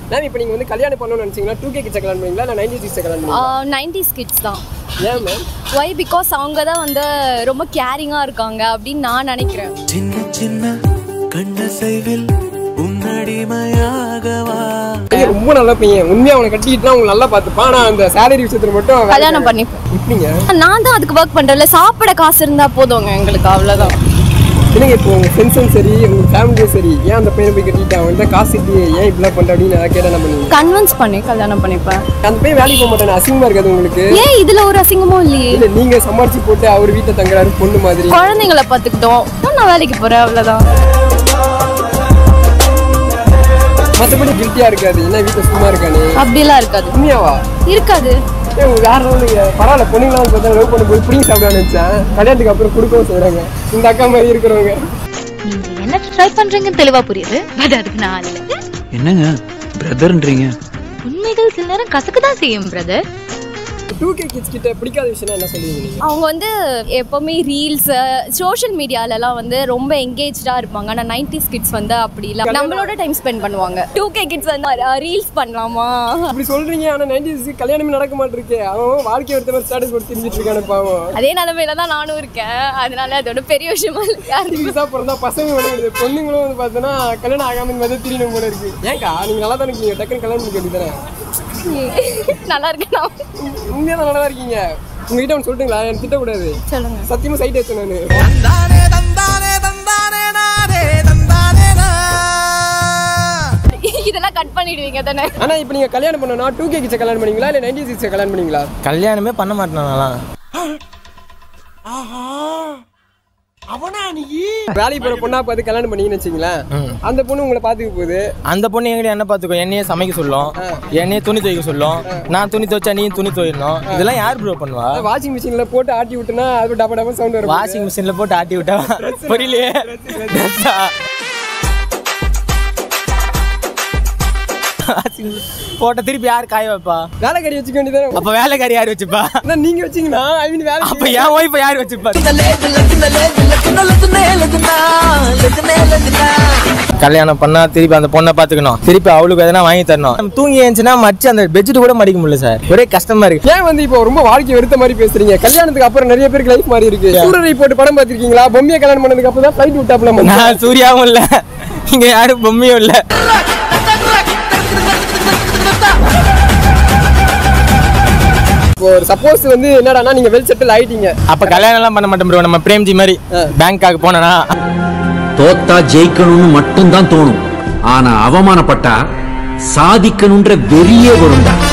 Ma'am இப்போ நீங்கள் வந்து கல்யாணம் பண்ணணும்னு நினச்சிங்கன்னா டூ கே கிட்ஸை கல்யாணம் பண்ணீங்களா இல்லை நைன்டி சிக்ஸை கல்யாணம் பண்ணீங்களா நைன்டிஸ் கிட்ஸ் தான் ஏன் மேம் ஒய் பிகாஸ் அவங்க தான் வந்து ரொம்ப கேரிங்காக இருக்காங்க அப்படின்னு நான் நினைக்கிறேன் சின்ன சின்ன கண்ணசைவில் உன்னடிமையாகவா பையன் ரொம்ப நல்ல பையன் உண்மையாக அவனை கட்டிக்கிட்டுனா அவங்க நல்லா பார்த்துப்பான் ஆனால் அந்த சேலரி விஷயத்தில் மட்டும் வேற- கல்யாணம் பண்ணிப்பேன் இப்படிங்க நான் தான் அதுக்கு ஒர்க் பண்ணுறேன்ல சாப்பிட காசு இருந்தால் போதுங்க எங்களுக்கு அவ்வளோதான் இல்லைங்க இப்போ உங்கள் ஃப்ரெண்ட்ஸும் சரி உங்கள் ஃபேமிலியும் சரி ஏன் அந்த பையனை போய் கட்டிட்டு அவன் தான் காசு இல்லையே ஏன் இப்படிலாம் பண்ணுற அப்படின்னு நான் கேட்டால் என்ன பண்ணுவீங்க கன்வின்ஸ் பண்ணி கல்யாணம் பண்ணிப்பேன் அந்த பையன் வேலைக்கு போக மாட்டானே அசிங்கமாக இருக்காது உங்களுக்கு ஏன் இதில் ஒரு அசிங்கமும் இல்லையே இல்லை நீங்கள் சமாளிச்சு போட்டு அவர் வீட்டில் தங்குறாரு பொண்ணு மாதிரி குழந்தைங்கள பார்த்துக்கிட்டோம் நான் வேலைக்கு போகிறேன் அவ்வளோதான் மற்றபடி கில்ட்டியாக இருக்காது என்ன வீட்டில் சும்மா இருக்கானே அப்படிலாம் இருக்காது உண்மையாவா இருக்காது ஏன் உங்க வேற இல்லைங்க பரவாயில்ல பொண்ணுங்களாம் பார்த்தா லவ் பண்ணும்போது பிடிங்கி சாப்பிடான்னு நினச்சேன் கல்யாணத்துக்கு அப்புறம் கொடுக்கவும் செய்கிறாங்க இந்த அக்கா மாதிரி இருக்கிறவங்க நீங்க என்ன ட்ரை பண்றீங்கன்னு தெளிவா புரியுது பட் அதுக்கு நான் இல்ல என்னங்க பிரதர்ன்றீங்க உண்மைகள் சில நேரம் கசக்குதான் செய்யும் பிரதர் டூ கே கிட்ஸ் கிட்ட பிடிக்காத விஷயம் என்ன சொல்லுவீங்க நீங்க அவங்க வந்து எப்போவுமே ரீல்ஸ் சோஷியல் மீடியாலலாம் வந்து ரொம்ப எங்கேஜாக இருப்பாங்க ஆனால் நைன்டிஸ் கிட்ஸ் வந்து அப்படி இல்லை நம்மளோட டைம் ஸ்பெண்ட் பண்ணுவாங்க டூ கே கிட்ஸ் வந்து ரீல்ஸ் பண்ணலாமா அப்படி சொல்றீங்க ஆனா நைன்டிஸ் கல்யாணமே நடக்க மாட்டிருக்கு அவன் வாழ்க்கை ஒருத்த மாதிரி ஸ்டேட்டஸ் போட்டு தெரிஞ்சிட்டு இருக்கானு பாவம் அதே நிலமையில தான் நானும் இருக்கேன் அதனால அதோட பெரிய விஷயமா இல்லை புதுசா பிறந்தா பசங்க விளையாடுது பொண்ணுங்களும் வந்து பார்த்தோன்னா கல்யாணம் ஆகாம இந்த மாதிரி திரியணும் போல இருக்கு ஏன்க்கா நீங்க நல்லா தான் இருக்கீங்க டக்குன்னு கல்யாணம் பண்ணி வேண்டியதானே நல்லா இருக்கு நான் உண்மையா தான் நல்லா தான் இருக்கீங்க உங்ககிட்ட ஒன்று சொல்லிட்டுங்களா எனக்கு திட்டக்கூடாது சொல்லுங்க சத்தியமா சைட் வச்சேன் நான் தந்தானே தந்தானே தந்தானே நானே தந்தானே நான் இதெல்லாம் கட் பண்ணிடுவீங்க தானே ஆனா இப்போ நீங்க கல்யாணம் பண்ணனா டூ கே கிட்ஸை கல்யாணம் பண்ணீங்களா இல்லை நைன்டி சிக்ஸை கல்யாணம் பண்ணீங்களா கல்யாணமே பண்ண மாட்டேன் நான்லாம் வேலைக்கு போற பொண்ணா பார்த்து கல்யாணம் பண்ணீங்கன்னு வச்சுங்களேன் அந்த பொண்ணு உங்களை பார்த்துக்க போகுது அந்த பொண்ணு எங்கிட்ட என்ன பார்த்துக்கோ என்னையே சமைக்க சொல்லும் என்னையே துணி துவைக்க சொல்லும் நான் துணி துவைச்சா நீ துணி துவைக்கணும் இதெல்லாம் யார் ப்ரோ பண்ணுவா வாஷிங் மிஷின்ல போட்டு ஆட்டி விட்டுனா அது டப டப சவுண்ட் வரும் வாஷிங் மிஷின்ல போட்டு ஆட்டி விட்டா புரியலையே Dress ஆ? Washing machine போட்ட திருப்பி யார் காய வைப்பா வேலைக்காரி வச்சுக்க வேண்டியதானே அப்ப வேலைக்காரி யார் வச்சுப்பா ஆனா நீங்க வச்சீங்கன்னா ஐ மீன் வேலை அப்ப என் ஒய்ஃபை யார் வச்சுப்பா கல்யாணம் பண்ணா திருப்பி அந்த பொண்ணை பாத்துக்கணும் திருப்பி அவளுக்கு எதனா வாங்கி தரணும் தூங்கி ஏஞ்சுனா மச்சு அந்த பெட்ஷீட் கூட மடிக்க முடியல சார் ஒரே கஷ்டமா இருக்கு ஏன் வந்து இப்போ ரொம்ப வாழ்க்கை வெறுத்த மாதிரி பேசுறீங்க கல்யாணத்துக்கு அப்புறம் நிறைய பேருக்கு லைஃப் மாறி இருக்கு சூரரை போட்டு படம் பார்த்திருக்கீங்களா பொம்மையை கல்யாணம் பண்ணதுக்கு அப்புறம் தான் ஃபிளைட் விட்டாப்ல மச்சான். நான் சூர்யாவும் இல்ல இங்க யாரும் பொம்மையும் இல்ல இப்போ ஒரு சப்போஸ் வந்து என்னடான்னா நீங்க வெல் செட்டில் ஆயிட்டீங்க அப்ப கல்யாணம் எல்லாம் பண்ண மாட்டோம் ப்ரோ நம்ம பிரேம்ஜி மாதிரி பேங்காக் போனா தோத்தா ஜெயிக்கணும்னு மட்டும்தான் தோணும் ஆனா அவமானப்பட்டா சாதிக்கணும்ன்ற வெறியே வரும்டா